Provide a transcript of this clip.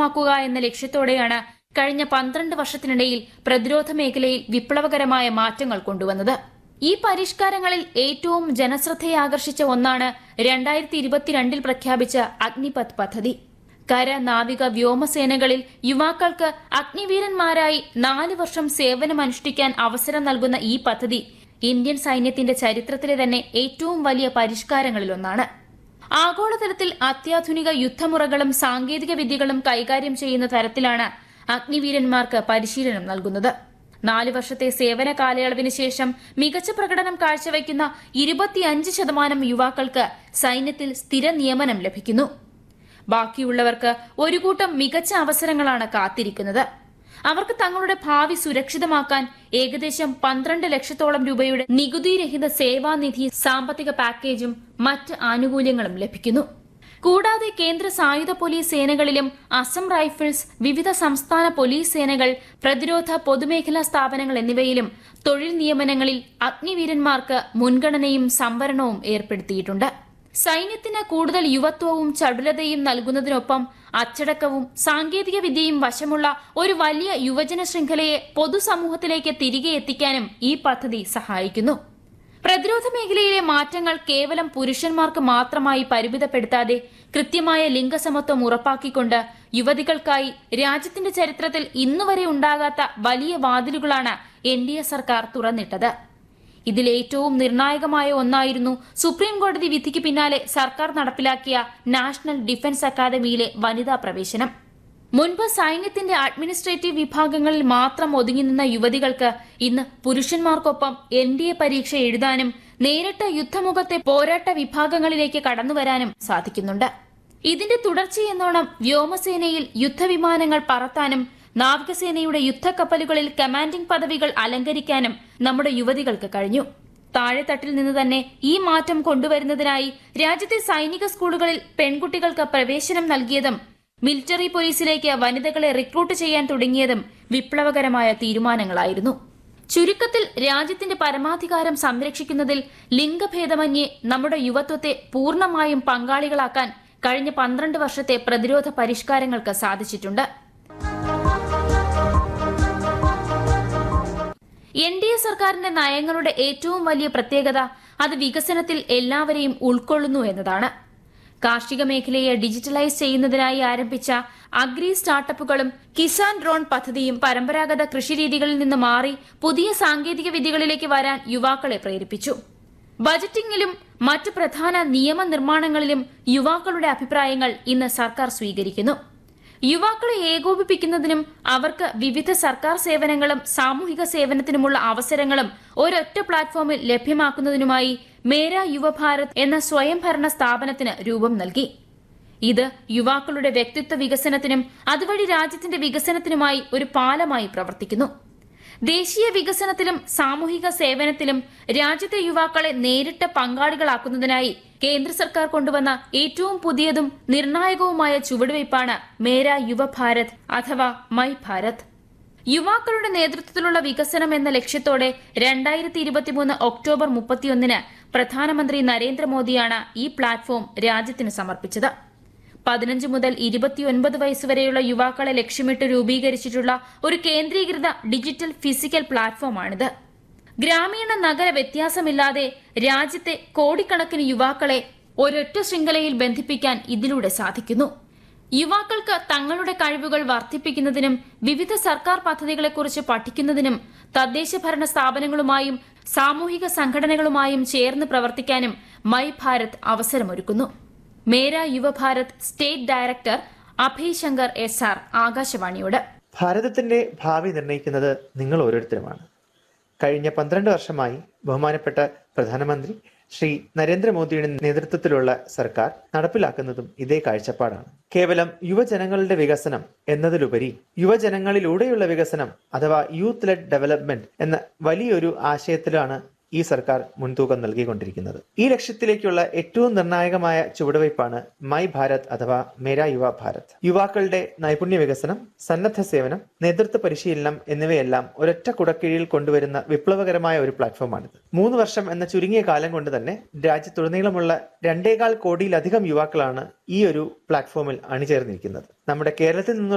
സുരക്ഷിതമാക്കുക എന്ന ലക്ഷ്യത്തോടെയാണ് കഴിഞ്ഞ പന്ത്രണ്ട് വർഷത്തിനിടയിൽ പ്രതിരോധ മേഖലയിൽ വിപ്ലവകരമായ മാറ്റങ്ങൾ കൊണ്ടുവന്നത് ഈ പരിഷ്കാരങ്ങളിൽ ഏറ്റവും ജനശ്രദ്ധയെ ആകർഷിച്ച ഒന്നാണ് രണ്ടായിരത്തി ഇരുപത്തിരണ്ടിൽ പ്രഖ്യാപിച്ച അഗ്നിപഥ് പദ്ധതി കര നാവിക വ്യോമസേനകളിൽ യുവാക്കൾക്ക് അഗ്നിവീരന്മാരായി നാല് വർഷം സേവനമനുഷ്ഠിക്കാൻ അവസരം നൽകുന്ന ഈ പദ്ധതി ഇന്ത്യൻ സൈന്യത്തിന്റെ ചരിത്രത്തിലെ തന്നെ ഏറ്റവും വലിയ പരിഷ്കാരങ്ങളിലൊന്നാണ് ആഗോളതലത്തിൽ അത്യാധുനിക യുദ്ധമുറകളും സാങ്കേതിക വിദ്യകളും കൈകാര്യം ചെയ്യുന്ന തരത്തിലാണ് അഗ്നിവീരന്മാർക്ക് പരിശീലനം നൽകുന്നത് നാല് വർഷത്തെ സേവന കാലയളവിന് ശേഷം മികച്ച പ്രകടനം കാഴ്ചവയ്ക്കുന്ന ഇരുപത്തിയഞ്ച് ശതമാനം യുവാക്കൾക്ക് സൈന്യത്തിൽ സ്ഥിര നിയമനം ലഭിക്കുന്നു ബാക്കിയുള്ളവർക്ക് ഒരു കൂട്ടം മികച്ച അവസരങ്ങളാണ് കാത്തിരിക്കുന്നത് അവർക്ക് തങ്ങളുടെ ഭാവി സുരക്ഷിതമാക്കാൻ ഏകദേശം പന്ത്രണ്ട് ലക്ഷത്തോളം രൂപയുടെ നികുതിരഹിത സേവാനിധി സാമ്പത്തിക പാക്കേജും മറ്റ് ആനുകൂല്യങ്ങളും ലഭിക്കുന്നു കൂടാതെ കേന്ദ്ര സായുധ പോലീസ് സേനകളിലും അസം റൈഫിൾസ് വിവിധ സംസ്ഥാന പോലീസ് സേനകൾ പ്രതിരോധ പൊതുമേഖലാ സ്ഥാപനങ്ങൾ എന്നിവയിലും തൊഴിൽ നിയമനങ്ങളിൽ അഗ്നിവീരന്മാർക്ക് മുൻഗണനയും സംവരണവും ഏർപ്പെടുത്തിയിട്ടുണ്ട് സൈന്യത്തിന് കൂടുതൽ യുവത്വവും ചടുലതയും നൽകുന്നതിനൊപ്പം അച്ചടക്കവും സാങ്കേതിക വിദ്യയും വശമുള്ള ഒരു വലിയ യുവജന ശൃംഖലയെ പൊതുസമൂഹത്തിലേക്ക് തിരികെ എത്തിക്കാനും ഈ പദ്ധതി സഹായിക്കുന്നു പ്രതിരോധ മേഖലയിലെ മാറ്റങ്ങൾ കേവലം പുരുഷന്മാർക്ക് മാത്രമായി പരിമിതപ്പെടുത്താതെ കൃത്യമായ ലിംഗസമത്വം ഉറപ്പാക്കിക്കൊണ്ട് യുവതികൾക്കായി രാജ്യത്തിന്റെ ചരിത്രത്തിൽ ഇന്നുവരെ ഉണ്ടാകാത്ത വലിയ വാതിലുകളാണ് എൻ ഡി എ സർക്കാർ തുറന്നിട്ടത് ഇതിലേറ്റവും നിർണായകമായ ഒന്നായിരുന്നു സുപ്രീം കോടതി വിധിക്ക് പിന്നാലെ സർക്കാർ നടപ്പിലാക്കിയ നാഷണൽ ഡിഫൻസ് അക്കാദമിയിലെ വനിതാ പ്രവേശനം മുൻപ് സൈന്യത്തിന്റെ അഡ്മിനിസ്ട്രേറ്റീവ് വിഭാഗങ്ങളിൽ മാത്രം ഒതുങ്ങി നിന്ന യുവതികൾക്ക് ഇന്ന് പുരുഷന്മാർക്കൊപ്പം എൻ ഡി എ പരീക്ഷ എഴുതാനും നേരിട്ട് യുദ്ധമുഖത്തെ പോരാട്ട വിഭാഗങ്ങളിലേക്ക് കടന്നുവരാനും സാധിക്കുന്നുണ്ട് ഇതിന്റെ തുടർച്ചയെന്നോണം വ്യോമസേനയിൽ യുദ്ധവിമാനങ്ങൾ പറത്താനും നാവികസേനയുടെ യുദ്ധക്കപ്പലുകളിൽ കമാൻഡിംഗ് പദവികൾ അലങ്കരിക്കാനും നമ്മുടെ യുവതികൾക്ക് കഴിഞ്ഞു താഴെത്തട്ടിൽ നിന്ന് തന്നെ ഈ മാറ്റം കൊണ്ടുവരുന്നതിനായി രാജ്യത്തെ സൈനിക സ്കൂളുകളിൽ പെൺകുട്ടികൾക്ക് പ്രവേശനം നൽകിയതും മിലിറ്ററി പോലീസിലേക്ക് വനിതകളെ റിക്രൂട്ട് ചെയ്യാൻ തുടങ്ങിയതും വിപ്ലവകരമായ തീരുമാനങ്ങളായിരുന്നു ചുരുക്കത്തിൽ രാജ്യത്തിന്റെ പരമാധികാരം സംരക്ഷിക്കുന്നതിൽ ലിംഗഭേദമന്യേ നമ്മുടെ യുവത്വത്തെ പൂർണ്ണമായും പങ്കാളികളാക്കാൻ കഴിഞ്ഞ പന്ത്രണ്ട് വർഷത്തെ പ്രതിരോധ പരിഷ്കാരങ്ങൾക്ക് സാധിച്ചിട്ടുണ്ട് എൻ ഡി എ സർക്കാരിന്റെ നയങ്ങളുടെ ഏറ്റവും വലിയ പ്രത്യേകത അത് വികസനത്തിൽ എല്ലാവരെയും ഉൾക്കൊള്ളുന്നു എന്നതാണ് കാർഷിക മേഖലയെ ഡിജിറ്റലൈസ് ചെയ്യുന്നതിനായി ആരംഭിച്ച അഗ്രി സ്റ്റാർട്ടപ്പുകളും കിസാൻ ഡ്രോൺ പദ്ധതിയും പരമ്പരാഗത കൃഷിരീതികളിൽ നിന്ന് മാറി പുതിയ സാങ്കേതിക വിദ്യകളിലേക്ക് വരാൻ യുവാക്കളെ പ്രേരിപ്പിച്ചു ബജറ്റിംഗിലും മറ്റ് പ്രധാന നിയമനിർമ്മാണങ്ങളിലും യുവാക്കളുടെ അഭിപ്രായങ്ങൾ ഇന്ന് സർക്കാർ സ്വീകരിക്കുന്നു യുവാക്കളെ ഏകോപിപ്പിക്കുന്നതിനും അവർക്ക് വിവിധ സർക്കാർ സേവനങ്ങളും സാമൂഹിക സേവനത്തിനുമുള്ള അവസരങ്ങളും ഒരൊറ്റ പ്ലാറ്റ്ഫോമിൽ ലഭ്യമാക്കുന്നതിനുമായി മേര യുവഭാരത് എന്ന സ്വയംഭരണ സ്ഥാപനത്തിന് രൂപം നൽകി ഇത് യുവാക്കളുടെ വ്യക്തിത്വ വികസനത്തിനും അതുവഴി രാജ്യത്തിന്റെ വികസനത്തിനുമായി ഒരു പാലമായി പ്രവർത്തിക്കുന്നു ദേശീയ വികസനത്തിലും സാമൂഹിക സേവനത്തിലും രാജ്യത്തെ യുവാക്കളെ നേരിട്ട് പങ്കാളികളാക്കുന്നതിനായി കേന്ദ്ര സർക്കാർ കൊണ്ടുവന്ന ഏറ്റവും പുതിയതും നിർണായകവുമായ ചുവടുവയ്പ്പാണ് മേര യുവഭാരത് അഥവാ മൈ ഭാരത് യുവാക്കളുടെ നേതൃത്വത്തിലുള്ള വികസനം എന്ന ലക്ഷ്യത്തോടെ രണ്ടായിരത്തി ഇരുപത്തിമൂന്ന് ഒക്ടോബർ മുപ്പത്തിയൊന്നിന് പ്രധാനമന്ത്രി നരേന്ദ്രമോദിയാണ് ഈ പ്ലാറ്റ്ഫോം രാജ്യത്തിന് സമർപ്പിച്ചത് പതിനഞ്ച് മുതൽ ഇരുപത്തിയൊൻപത് വയസ്സുവരെയുള്ള യുവാക്കളെ ലക്ഷ്യമിട്ട് രൂപീകരിച്ചിട്ടുള്ള ഒരു കേന്ദ്രീകൃത ഡിജിറ്റൽ ഫിസിക്കൽ പ്ലാറ്റ്ഫോമാണിത് ഗ്രാമീണ നഗര വ്യത്യാസമില്ലാതെ രാജ്യത്തെ കോടിക്കണക്കിന് യുവാക്കളെ ഒരൊറ്റ ശൃംഖലയിൽ ബന്ധിപ്പിക്കാൻ ഇതിലൂടെ സാധിക്കുന്നു യുവാക്കൾക്ക് തങ്ങളുടെ കഴിവുകൾ വർദ്ധിപ്പിക്കുന്നതിനും വിവിധ സർക്കാർ പദ്ധതികളെക്കുറിച്ച് പഠിക്കുന്നതിനും തദ്ദേശ ഭരണ സ്ഥാപനങ്ങളുമായും സാമൂഹിക സംഘടനകളുമായും ചേർന്ന് പ്രവർത്തിക്കാനും മൈ ഭാരത് അവസരമൊരുക്കുന്നു Mera Yuvabharat state director Abhay Shankar S R ആകാശവാണിയോട് ഭാരതത്തിന്റെ ഭാവി നിർണ്ണയിക്കുന്നത് നിങ്ങൾ ഓരോരുത്തരുമാണ് കഴിഞ്ഞ പന്ത്രണ്ട് വർഷമായി ബഹുമാനപ്പെട്ട പ്രധാനമന്ത്രി ശ്രീ നരേന്ദ്രമോദിയുടെ നേതൃത്വത്തിലുള്ള സർക്കാർ നടപ്പിലാക്കുന്നതും ഇതേ കാഴ്ചപ്പാടാണ് കേവലം യുവജനങ്ങളുടെ വികസനം എന്നതിലുപരി യുവജനങ്ങളിലൂടെയുള്ള വികസനം അഥവാ യൂത്ത് ലെഡ് ഡെവലപ്മെന്റ് എന്ന വലിയൊരു ആശയത്തിലാണ് ഈ സർക്കാർ മുൻതൂക്കം നൽകിക്കൊണ്ടിരിക്കുന്നത് ഈ ലക്ഷ്യത്തിലേക്കുള്ള ഏറ്റവും നിർണായകമായ ചുവടുവയ്പ്പാണ് മൈ ഭാരത് അഥവാ മേര യുവ ഭാരത് യുവാക്കളുടെ നൈപുണ്യ വികസനം സന്നദ്ധ സേവനം നേതൃത്വ പരിശീലനം എന്നിവയെല്ലാം ഒരൊറ്റ കുടക്കീഴിൽ കൊണ്ടുവരുന്ന വിപ്ലവകരമായ ഒരു പ്ലാറ്റ്ഫോമാണിത് മൂന്ന് വർഷം എന്ന ചുരുങ്ങിയ കാലം കൊണ്ട് തന്നെ രാജ്യത്തുടനീളമുള്ള രണ്ടേകാൽ കോടിയിലധികം യുവാക്കളാണ് ഈ ഒരു പ്ലാറ്റ്ഫോമിൽ അണിചേർന്നിരിക്കുന്നത് നമ്മുടെ കേരളത്തിൽ നിന്നുള്ള